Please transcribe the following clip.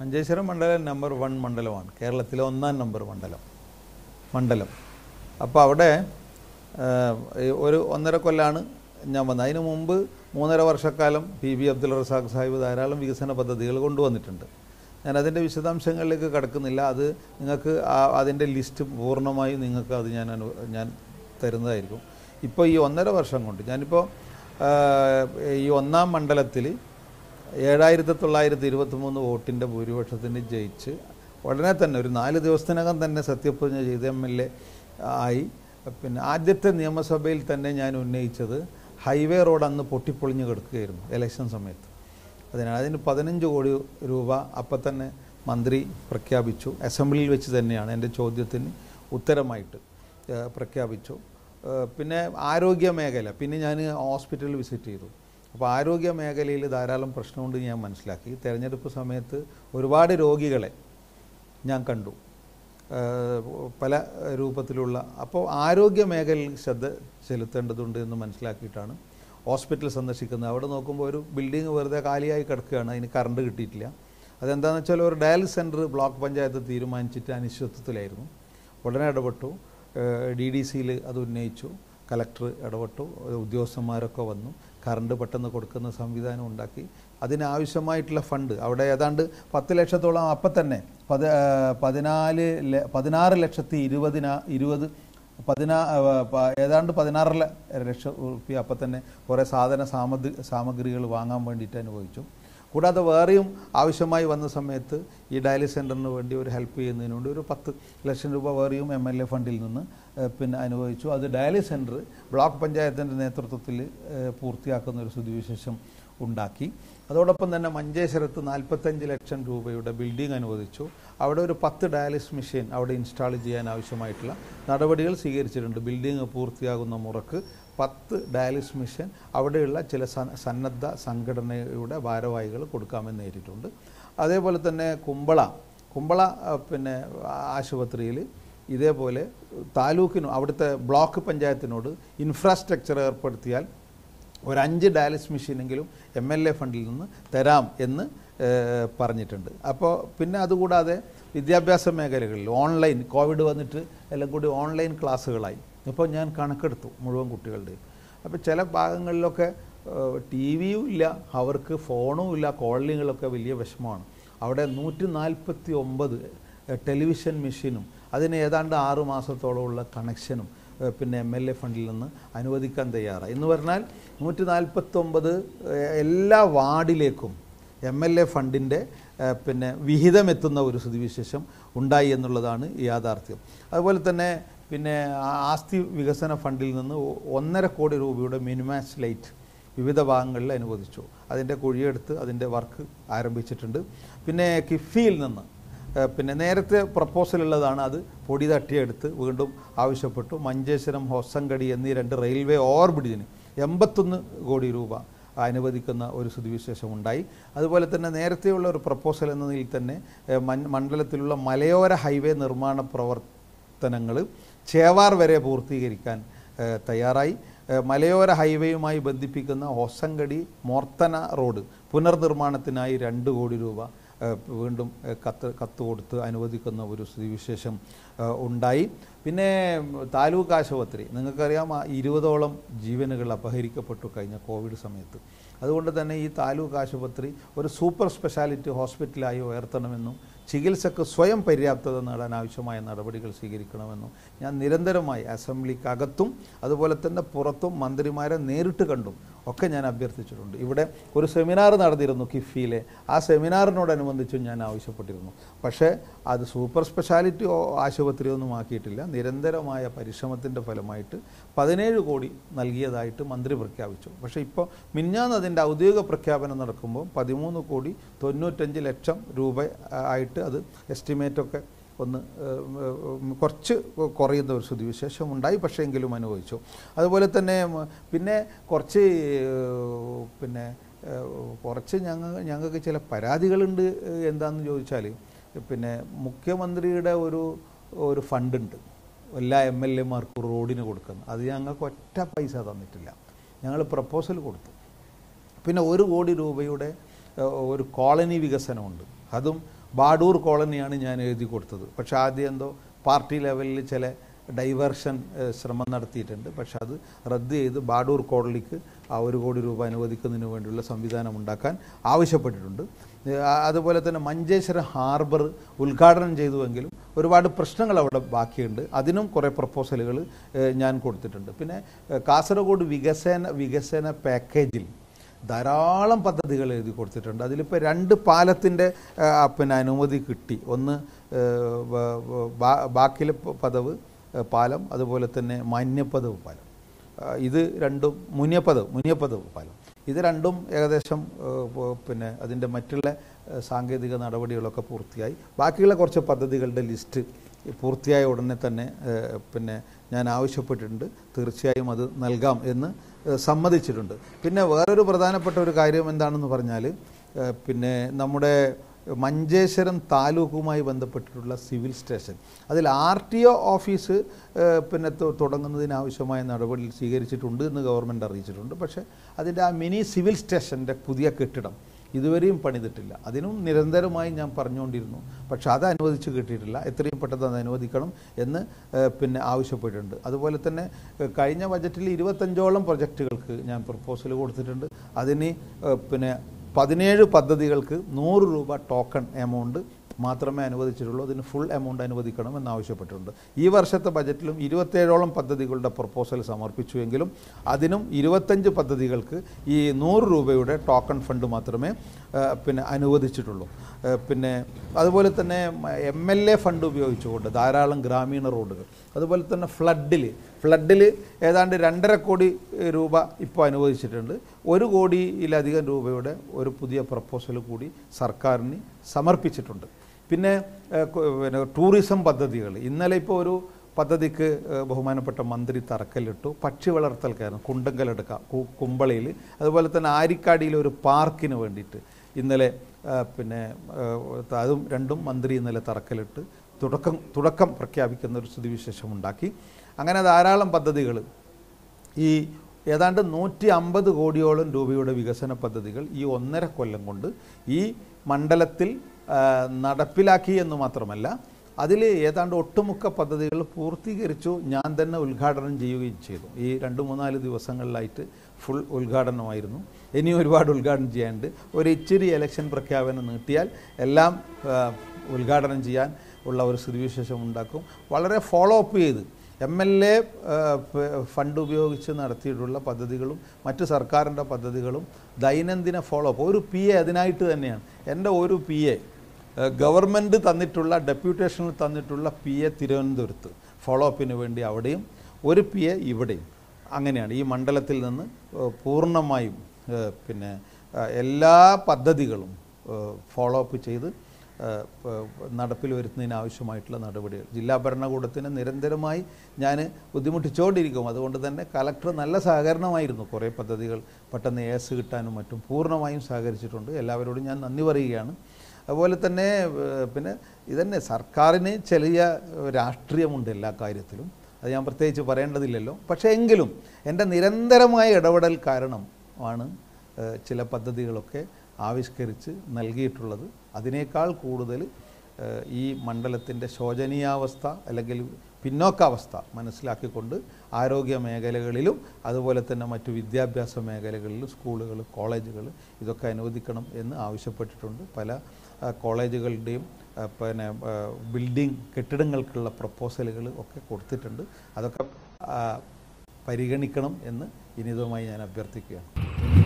മഞ്ചേശ്വരം മണ്ഡലം number one മണ്ഡലമാണ് കേരളത്തിലെ ഒന്നാം നമ്പർ മണ്ഡലം മണ്ഡലം അപ്പോൾ അവിടെ ആ, ഈ ഒരു ഒന്നര കൊല്ലാണ് ഞാൻ വന്നത് അതിന് മുമ്പ് മൂന്നര വർഷക്കാലം പി ബി അബ്ദുൾ റസാഖ് സാഹിബ് ധാരാളം വികസന പദ്ധതികൾ കൊണ്ടുവന്നിട്ടുണ്ട് ഞാൻ അതിൻ്റെ വിശദാംശങ്ങളിലേക്ക് കടക്കുന്നില്ല അത് നിങ്ങൾക്ക് ആ- അതിൻ്റെ ലിസ്റ്റ് പൂർണ്ണമായും നിങ്ങൾക്ക് അത് ഞാൻ അനു ഞാൻ തരുന്നതായിരിക്കും ഇപ്പോൾ ഈ ഒന്നര വർഷം കൊണ്ട് ഞാനിപ്പോൾ ആ, ഈ ഒന്നാം മണ്ഡലത്തിൽ ഏഴായിരത്തി തൊള്ളായിരത്തി ഇരുപത്തി മൂന്ന് വോട്ടിൻ്റെ ഭൂരിപക്ഷത്തിന് ജയിച്ച് ഉടനെ തന്നെ ഒരു നാല് ദിവസത്തിനകം തന്നെ സത്യപ്രതിജ്ഞ ചെയ്ത് എം എൽ എ ആയി പിന്നെ ആദ്യത്തെ നിയമസഭയിൽ തന്നെ ഞാൻ ഉന്നയിച്ചത് ഹൈവേ റോഡ് അന്ന് പൊട്ടിപ്പൊളിഞ്ഞ് കിടക്കുകയായിരുന്നു ഇലക്ഷൻ സമയത്ത് അതിനാൽ അതിന് പതിനഞ്ച് കോടി രൂപ അപ്പം തന്നെ മന്ത്രി പ്രഖ്യാപിച്ചു അസംബ്ലിയിൽ വെച്ച് തന്നെയാണ് എൻ്റെ ചോദ്യത്തിന് ഉത്തരമായിട്ട് ഏഹ്, പ്രഖ്യാപിച്ചു ഏഹ്, പിന്നെ ആരോഗ്യ മേഖല പിന്നെ ഞാൻ ഹോസ്പിറ്റലിൽ വിസിറ്റ് ചെയ്തു അപ്പോൾ ആരോഗ്യ മേഖലയിൽ ധാരാളം പ്രശ്നമുണ്ട് ഞാൻ മനസ്സിലാക്കി തെരഞ്ഞെടുപ്പ് സമയത്ത് ഒരുപാട് രോഗികളെ ഞാൻ കണ്ടു ഏഹ് പല രൂപത്തിലുള്ള അപ്പോൾ ആരോഗ്യ മേഖലയിൽ ശ്രദ്ധ ചെലുത്തേണ്ടതുണ്ട് എന്ന് മനസ്സിലാക്കിയിട്ടാണ് ഹോസ്പിറ്റൽ സന്ദർശിക്കുന്നത് അവിടെ നോക്കുമ്പോൾ ഒരു ബിൽഡിംഗ് വെറുതെ കാലിയായി കിടക്കുകയാണ് അതിന് കറണ്ട് കിട്ടിയിട്ടില്ല അതെന്താണെന്ന് വെച്ചാൽ ഒരു ഡയാലിസ് സെൻറ്റർ ബ്ലോക്ക് പഞ്ചായത്ത് തീരുമാനിച്ചിട്ട് അനിശ്ചിതത്വത്തിലായിരുന്നു ഉടനെ ഇടപെട്ടു ഡി ഡി സിയിൽ അത് ഉന്നയിച്ചു കലക്ടർ ഇടപെട്ടു ഉദ്യോഗസ്ഥന്മാരൊക്കെ വന്നു കറണ്ട് പെട്ടെന്ന് കൊടുക്കുന്ന സംവിധാനം ഉണ്ടാക്കി അതിനാവശ്യമായിട്ടുള്ള ഫണ്ട് അവിടെ ഏതാണ്ട് പത്ത് ലക്ഷത്തോളം അപ്പം തന്നെ പത് ആ, പതിനാല് ല- പതിനാറ് ലക്ഷത്തി ഇരുപതിനാ ഇരുപത് പതിനാ ആ, പ- ഏതാണ്ട് പതിനാറ് ല- ലക്ഷം റുപ്യ അപ്പം തന്നെ കുറേ സാധന സാമഗ്രി സാമഗ്രികൾ വാങ്ങാൻ വേണ്ടിയിട്ട് അനുഭവിച്ചു കൂടാതെ വേറെയും ആവശ്യമായി വന്ന സമയത്ത് ഈ ഡയാലിസ് സെൻറ്ററിന് വേണ്ടി ഒരു ഹെൽപ്പ് ചെയ്യുന്നതിന് വേണ്ടി ഒരു പത്ത് ലക്ഷം രൂപ വേറെയും എം എൽ എ ഫണ്ടിൽ നിന്ന് ഏഹ്, പിന്നെ അനുഭവിച്ചു അത് ഡയാലിസ് സെൻറ്റർ ബ്ലോക്ക് പഞ്ചായത്തിൻ്റെ നേതൃത്വത്തിൽ ഏഹ്, പൂർത്തിയാക്കുന്ന ഒരു സ്ഥിതിവിശേഷം ഉണ്ടാക്കി അതോടൊപ്പം തന്നെ മഞ്ചേശ്വരത്ത് നാൽപ്പത്തഞ്ച് ലക്ഷം രൂപയുടെ ബിൽഡിംഗ് അനുവദിച്ചു അവിടെ ഒരു പത്ത് ഡയാലിസ് മെഷീൻ അവിടെ ഇൻസ്റ്റാൾ ചെയ്യാൻ ആവശ്യമായിട്ടുള്ള നടപടികൾ സ്വീകരിച്ചിട്ടുണ്ട് ബിൽഡിംഗ് പൂർത്തിയാകുന്ന മുറക്ക് പത്ത് ഡയാലിസ് മെഷീൻ അവിടെയുള്ള ചില സന്ന- സന്നദ്ധ സംഘടനയുടെ ഭാരവാഹികൾ കൊടുക്കാമെന്ന് നേരിട്ടുണ്ട് അതേപോലെ തന്നെ കുമ്പള കുമ്പള ആ, പിന്നെ ആശുപത്രിയിൽ ഇതേപോലെ താലൂക്കിനും അവിടുത്തെ ബ്ലോക്ക് പഞ്ചായത്തിനോട് ഇൻഫ്രാസ്ട്രക്ചർ ഏർപ്പെടുത്തിയാൽ ഒരു അഞ്ച് ഡയാലിസ് മെഷീനെങ്കിലും എം എൽ എ ഫണ്ടിൽ നിന്ന് തരാം എന്ന് ഏഹ്, പറഞ്ഞിട്ടുണ്ട് അപ്പോൾ പിന്നെ അതുകൂടാതെ വിദ്യാഭ്യാസ മേഖലകളിൽ ഓൺലൈൻ കോവിഡ് വന്നിട്ട് എല്ലാം കൂടി ഓൺലൈൻ ക്ലാസ്സുകളായി ഇപ്പോൾ ഞാൻ കണക്കെടുത്തു മുഴുവൻ കുട്ടികളുടെയും അപ്പോൾ ചില ഭാഗങ്ങളിലൊക്കെ ടി വിയും ഇല്ല അവർക്ക് ഫോണും ഇല്ല കോളിങ്ങുകളൊക്കെ വലിയ വിഷമമാണ് അവിടെ നൂറ്റി നാൽപ്പത്തി ഒമ്പത് ടെലിവിഷൻ മെഷീനും അതിന് ഏതാണ്ട് ആറ് മാസത്തോളമുള്ള കണക്ഷനും ഏഹ് പിന്നെ എം എൽ എ ഫണ്ടിൽ നിന്ന് അനുവദിക്കാൻ തയ്യാറായി എന്ന് പറഞ്ഞാൽ നൂറ്റി നാൽപ്പത്തൊമ്പത് എല്ലാ വാർഡിലേക്കും എം എൽ എ ഫണ്ടിൻ്റെ ഏഹ് പിന്നെ വിഹിതമെത്തുന്ന ഒരു സ്ഥിതിവിശേഷം ഉണ്ടായി എന്നുള്ളതാണ് യാഥാർത്ഥ്യം അതുപോലെ തന്നെ പിന്നെ ആ- ആസ്തി വികസന ഫണ്ടിൽ നിന്ന് ഒ- ഒന്നര കോടി രൂപയുടെ മിനിമാസ് ലൈറ്റ് വിവിധ ഭാഗങ്ങളിൽ അനുവദിച്ചു അതിൻ്റെ കുഴിയെടുത്ത് അതിൻ്റെ വർക്ക് ആരംഭിച്ചിട്ടുണ്ട് പിന്നെ കിഫിയിൽ നിന്ന് ഏഹ് പിന്നെ നേരത്തെ പ്രപ്പോസൽ ഉള്ളതാണ് അത് പൊടി തട്ടിയെടുത്ത് വീണ്ടും ആവശ്യപ്പെട്ടു മഞ്ചേശ്വരം ഹൊസങ്കടി എന്നീ രണ്ട് റെയിൽവേ ഓവർബ്രിഡ്ജിന് എൺപത്തൊന്ന് കോടി രൂപ അനുവദിക്കുന്ന ഒരു സ്ഥിതിവിശേഷം ഉണ്ടായി അതുപോലെ തന്നെ നേരത്തെയുള്ള ഒരു പ്രപ്പോസൽ എന്ന നിലയിൽ തന്നെ ഏഹ് മൺ- മണ്ഡലത്തിലുള്ള മലയോര ഹൈവേ നിർമ്മാണ പ്രവർത്തനങ്ങൾ ചേവാർ വരെ പൂർത്തീകരിക്കാൻ ഏഹ് തയ്യാറായി ഏഹ് മലയോര ഹൈവേയുമായി ബന്ധിപ്പിക്കുന്ന ഹൊസങ്കടി മോർത്തന റോഡ് പുനർനിർമ്മാണത്തിനായി രണ്ട് കോടി രൂപ ഏഹ് വീണ്ടും ഏഹ് കത്ത് കത്ത് കൊടുത്ത് അനുവദിക്കുന്ന ഒരു സ്ഥിതിവിശേഷം ഏഹ് ഉണ്ടായി പിന്നെ താലൂക്ക് ആശുപത്രി നിങ്ങൾക്കറിയാം ആ ഇരുപതോളം ജീവനുകൾ അപഹരിക്കപ്പെട്ടു കഴിഞ്ഞ കോവിഡ് സമയത്ത് അതുകൊണ്ട് തന്നെ ഈ താലൂക്ക് ആശുപത്രി ഒരു സൂപ്പർ സ്പെഷ്യാലിറ്റി ഹോസ്പിറ്റലായി ഉയർത്തണമെന്നും ചികിത്സക്ക് സ്വയം പര്യാപ്തത നേടാൻ ആവശ്യമായ നടപടികൾ സ്വീകരിക്കണമെന്നും ഞാൻ നിരന്തരമായി അസംബ്ലിക്കകത്തും അതുപോലെ തന്നെ പുറത്തും മന്ത്രിമാരെ നേരിട്ട് കണ്ടും ഒക്കെ ഞാൻ അഭ്യർത്ഥിച്ചിട്ടുണ്ട് ഇവിടെ ഒരു സെമിനാർ നടന്നിരുന്നു കിഫിയിലെ ആ സെമിനാറിനോടനുബന്ധിച്ചും ഞാൻ ആവശ്യപ്പെട്ടിരുന്നു പക്ഷേ അത് സൂപ്പർ സ്പെഷ്യാലിറ്റി ഓ- ആശുപത്രിയൊന്നും ആക്കിയിട്ടില്ല നിരന്തരമായ പരിശ്രമത്തിൻ്റെ ഫലമായിട്ട് പതിനേഴ് കോടി നൽകിയതായിട്ട് മന്ത്രി പ്രഖ്യാപിച്ചു പക്ഷേ ഇപ്പോൾ മിഞ്ഞാന്ന് അതിൻ്റെ ഔദ്യോഗിക പ്രഖ്യാപനം നടക്കുമ്പോൾ പതിമൂന്ന് കോടി തൊണ്ണൂറ്റഞ്ച് ലക്ഷം രൂപ ആ, ആയിട്ട് അത് എസ്റ്റിമേറ്റൊക്കെ ഒന്ന് ഏഹ്, ഉം, കുറച്ച് കുറയുന്ന ഒരു സ്ഥിതിവിശേഷം ഉണ്ടായി പക്ഷേ എങ്കിലും അനുഭവിച്ചു അതുപോലെ തന്നെ ഉം, പിന്നെ കുറച്ച് ഏഹ്, പിന്നെ ഏഹ്, കുറച്ച് ഞങ്ങൾ ഞങ്ങൾക്ക് ചില പരാതികളുണ്ട് ഏഹ്, എന്താണെന്ന് ചോദിച്ചാൽ പിന്നെ മുഖ്യമന്ത്രിയുടെ ഒരു ഒരു ഫണ്ടുണ്ട് എല്ലാ എം എൽ എമാർക്കും റോഡിന് കൊടുക്കുന്നത് അത് ഞങ്ങൾക്ക് ഒറ്റ പൈസ തന്നിട്ടില്ല ഞങ്ങൾ പ്രപ്പോസൽ കൊടുത്തു പിന്നെ ഒരു കോടി രൂപയുടെ ഏഹ്, ഒരു കോളനി വികസനമുണ്ട് അതും ബാഡൂർ കോളനിയാണ് ഞാൻ എഴുതി കൊടുത്തത് പക്ഷെ ആദ്യം എന്തോ പാർട്ടി ലെവലിൽ ചില ഡൈവേർഷൻ ഏഹ്, ശ്രമം നടത്തിയിട്ടുണ്ട് പക്ഷെ അത് റദ്ദ് ചെയ്ത് ബാഡൂർ കോടതിക്ക് ആ ഒരു കോടി രൂപ അനുവദിക്കുന്നതിന് വേണ്ടിയുള്ള സംവിധാനം ഉണ്ടാക്കാൻ ആവശ്യപ്പെട്ടിട്ടുണ്ട് ഏഹ്, ആ- അതുപോലെ തന്നെ മഞ്ചേശ്വരം ഹാർബർ ഉദ്ഘാടനം ചെയ്തുവെങ്കിലും ഒരുപാട് പ്രശ്നങ്ങൾ അവിടെ ബാക്കിയുണ്ട് അതിനും കുറേ പ്രപ്പോസലുകൾ ഞാൻ കൊടുത്തിട്ടുണ്ട് പിന്നെ ഏഹ്, കാസർഗോഡ് വികസന വികസന പാക്കേജിൽ ധാരാളം പദ്ധതികൾ എഴുതി കൊടുത്തിട്ടുണ്ട് അതിലിപ്പോൾ രണ്ട് പാലത്തിൻ്റെ പിന്നെ അനുമതി കിട്ടി ഒന്ന് ഏഹ്, വ- വ- ബാ- ബാക്കിലെ പ- പദവ് ഏഹ്, പാലം അതുപോലെ തന്നെ മാന്യപ്പദവ് പാലം ആ, ഇത് രണ്ടും മുനിയപ്പദവ് മുനിയപ്പദവ് പാലം ഇത് രണ്ടും ഏകദേശം ഏഹ്, പോ- പിന്നെ അതിൻ്റെ മറ്റുള്ള ഏഹ്, സാങ്കേതിക നടപടികളൊക്കെ പൂർത്തിയായി ബാക്കിയുള്ള കുറച്ച് പദ്ധതികളുടെ ലിസ്റ്റ് പൂർത്തിയായ ഉടനെ തന്നെ ഏഹ്, പിന്നെ ഞാൻ ആവശ്യപ്പെട്ടിട്ടുണ്ട് തീർച്ചയായും അത് നൽകാം എന്ന് ഏഹ്, സമ്മതിച്ചിട്ടുണ്ട് പിന്നെ വേറൊരു പ്രധാനപ്പെട്ട ഒരു കാര്യം എന്താണെന്ന് പറഞ്ഞാൽ ഏഹ്, പിന്നെ നമ്മുടെ മഞ്ചേശ്വരം താലൂക്കുമായി ബന്ധപ്പെട്ടിട്ടുള്ള സിവിൽ സ്റ്റേഷൻ അതിൽ ആർ ടി ഒ ഓഫീസ് ഏഹ്, പിന്നെ തു- തുടങ്ങുന്നതിനാവശ്യമായ നടപടി സ്വീകരിച്ചിട്ടുണ്ട് എന്ന് ഗവൺമെൻറ് അറിയിച്ചിട്ടുണ്ട് പക്ഷേ അതിൻ്റെ ആ മിനി സിവിൽ സ്റ്റേഷൻ്റെ പുതിയ കെട്ടിടം ഇതുവരെയും പണിതിട്ടില്ല അതിനും നിരന്തരമായി ഞാൻ പറഞ്ഞുകൊണ്ടിരുന്നു പക്ഷെ അത് അനുവദിച്ച് കിട്ടിയിട്ടില്ല എത്രയും പെട്ടെന്ന് അത് അനുവദിക്കണം എന്ന് ഏഹ്, പിന്നെ ആവശ്യപ്പെട്ടിട്ടുണ്ട് അതുപോലെ തന്നെ ഏഹ്, കഴിഞ്ഞ ബജറ്റിൽ ഇരുപത്തഞ്ചോളം പ്രൊജക്റ്റുകൾക്ക് ഞാൻ പ്രപ്പോസൽ കൊടുത്തിട്ടുണ്ട് അതിന് ഏഹ്, പിന്നെ പതിനേഴ് പദ്ധതികൾക്ക് നൂറ് രൂപ ടോക്കൺ എമൗണ്ട് മാത്രമേ അനുവദിച്ചിട്ടുള്ളൂ അതിന് ഫുൾ എമൗണ്ട് അനുവദിക്കണം എന്ന് ആവശ്യപ്പെട്ടിട്ടുണ്ട് ഈ വർഷത്തെ ബജറ്റിലും ഇരുപത്തേഴോളം പദ്ധതികളുടെ പ്രപ്പോസൽ സമർപ്പിച്ചുവെങ്കിലും അതിനും ഇരുപത്തഞ്ച് പദ്ധതികൾക്ക് ഈ നൂറ് രൂപയുടെ ടോക്കൺ ഫണ്ട് മാത്രമേ ആ, പിന്നെ അനുവദിച്ചിട്ടുള്ളൂ ആ, പിന്നെ അതുപോലെ തന്നെ എം എൽ എ ഫണ്ട് ഉപയോഗിച്ചുകൊണ്ട് ധാരാളം ഗ്രാമീണ റോഡുകൾ അതുപോലെ തന്നെ ഫ്ലഡിൽ ഫ്ലഡിൽ ഏതാണ്ട് രണ്ടര കോടി ഏഹ്, രൂപ ഇപ്പോൾ അനുവദിച്ചിട്ടുണ്ട് ഒരു കോടിയിലധികം രൂപയുടെ ഒരു പുതിയ പ്രപ്പോസൽ കൂടി സർക്കാരിന് സമർപ്പിച്ചിട്ടുണ്ട് പിന്നെ ഏഹ്, കു- പിന്നെ ടൂറിസം പദ്ധതികൾ ഇന്നലെ ഇപ്പോൾ ഒരു പദ്ധതിക്ക് ഏഹ്, ബഹുമാനപ്പെട്ട മന്ത്രി തറക്കല്ലിട്ടു പക്ഷി വളർത്തൽ കയറും കുണ്ടങ്കലെടുക്ക കു- കുമ്പളയിൽ അതുപോലെ തന്നെ ആരിക്കാടിയിലെ ഒരു പാർക്കിന് വേണ്ടിയിട്ട് ഇന്നലെ ആ, പിന്നെ ആ, അതും രണ്ടും മന്ത്രി ഇന്നലെ തറക്കല്ലിട്ട് തുടക്കം തുടക്കം പ്രഖ്യാപിക്കുന്ന ഒരു സ്ഥിതിവിശേഷം ഉണ്ടാക്കി അങ്ങനെ ധാരാളം പദ്ധതികൾ ഈ ഏതാണ്ട് നൂറ്റി അമ്പത് കോടിയോളം രൂപയുടെ വികസന പദ്ധതികൾ ഈ ഒന്നര കൊല്ലം കൊണ്ട് ഈ മണ്ഡലത്തിൽ ആ, നടപ്പിലാക്കി എന്ന് മാത്രമല്ല അതിൽ ഏതാണ്ട് ഒട്ടുമുക്ക പദ്ധതികൾ പൂർത്തീകരിച്ചു ഞാൻ തന്നെ ഉദ്ഘാടനം ചെയ്യുകയും ചെയ്തു ഈ രണ്ട് മൂന്നാല് ദിവസങ്ങളിലായിട്ട് ഫുൾ ഉദ്ഘാടനമായിരുന്നു ഇനിയും ഒരുപാട് ഉദ്ഘാടനം ചെയ്യാനുണ്ട് ഒരു ഇച്ചിരി ഇലക്ഷൻ പ്രഖ്യാപനം നീട്ടിയാൽ എല്ലാം ആ, ഉദ്ഘാടനം ചെയ്യാൻ ഉള്ള ഒരു സ്ഥിതിവിശേഷം ഉണ്ടാക്കും വളരെ ഫോളോ അപ്പ് ചെയ്ത് എം എൽ എ ഫണ്ട് ഉപയോഗിച്ച് നടത്തിയിട്ടുള്ള പദ്ധതികളും മറ്റ് സർക്കാരിൻ്റെ പദ്ധതികളും ദൈനംദിന ഫോളോ അപ്പ് ഒരു പി എ അതിനായിട്ട് തന്നെയാണ് എൻ്റെ ഒരു പി എ ഗവൺമെൻറ് തന്നിട്ടുള്ള ഡെപ്യൂട്ടേഷനിൽ തന്നിട്ടുള്ള പി എ തിരുവനന്തപുരത്ത് ഫോളോ അപ്പിന് വേണ്ടി അവിടെയും ഒരു പി എ ഇവിടെയും അങ്ങനെയാണ് ഈ മണ്ഡലത്തിൽ നിന്ന് ഏഹ്, പൂർണ്ണമായും ഏഹ്, പിന്നെ ഏഹ്, എല്ലാ പദ്ധതികളും ഫോളോ അപ്പ് ചെയ്ത് ഏഹ്, പ- നടപ്പിൽ വരുത്തുന്നതിന് ആവശ്യമായിട്ടുള്ള നടപടികൾ ജില്ലാ ഭരണകൂടത്തിന് നിരന്തരമായി ഞാൻ ബുദ്ധിമുട്ടിച്ചുകൊണ്ടിരിക്കും അതുകൊണ്ട് തന്നെ കലക്ടർ നല്ല സഹകരണമായിരുന്നു കുറേ പദ്ധതികൾ പെട്ടെന്ന് ഏസ് കിട്ടാനും മറ്റും പൂർണ്ണമായും സഹകരിച്ചിട്ടുണ്ട് എല്ലാവരോടും ഞാൻ നന്ദി പറയുകയാണ് അതുപോലെ തന്നെ ഏഹ്, പിന്നെ ഇതന്നെ സർക്കാരിന് ചെറിയ രാഷ്ട്രീയമുണ്ട് എല്ലാ കാര്യത്തിലും അത് ഞാൻ പ്രത്യേകിച്ച് പറയേണ്ടതില്ലല്ലോ പക്ഷേ എങ്കിലും എൻ്റെ നിരന്തരമായ ഇടപെടൽ കാരണം ആണ് ഏഹ്, ചില പദ്ധതികളൊക്കെ ആവിഷ്കരിച്ച് നൽകിയിട്ടുള്ളത് അതിനേക്കാൾ കൂടുതൽ ഏഹ്, ഈ മണ്ഡലത്തിൻ്റെ ശോചനീയാവസ്ഥ അല്ലെങ്കിൽ പിന്നോക്കാവസ്ഥ മനസ്സിലാക്കിക്കൊണ്ട് ആരോഗ്യ മേഖലകളിലും അതുപോലെ തന്നെ മറ്റു വിദ്യാഭ്യാസ മേഖലകളിലും സ്കൂളുകൾ കോളേജുകൾ ഇതൊക്കെ അനുവദിക്കണം എന്ന് ആവശ്യപ്പെട്ടിട്ടുണ്ട് പല ആ, കോളേജുകളുടെയും ആ, പിന്നെ ആ, ബിൽഡിംഗ് കെട്ടിടങ്ങൾക്കുള്ള പ്രപ്പോസലുകൾ ഒക്കെ കൊടുത്തിട്ടുണ്ട് അതൊക്കെ ആ, പരിഗണിക്കണം എന്ന് വിനീതമായി ഞാൻ അഭ്യർത്ഥിക്കുകയാണ്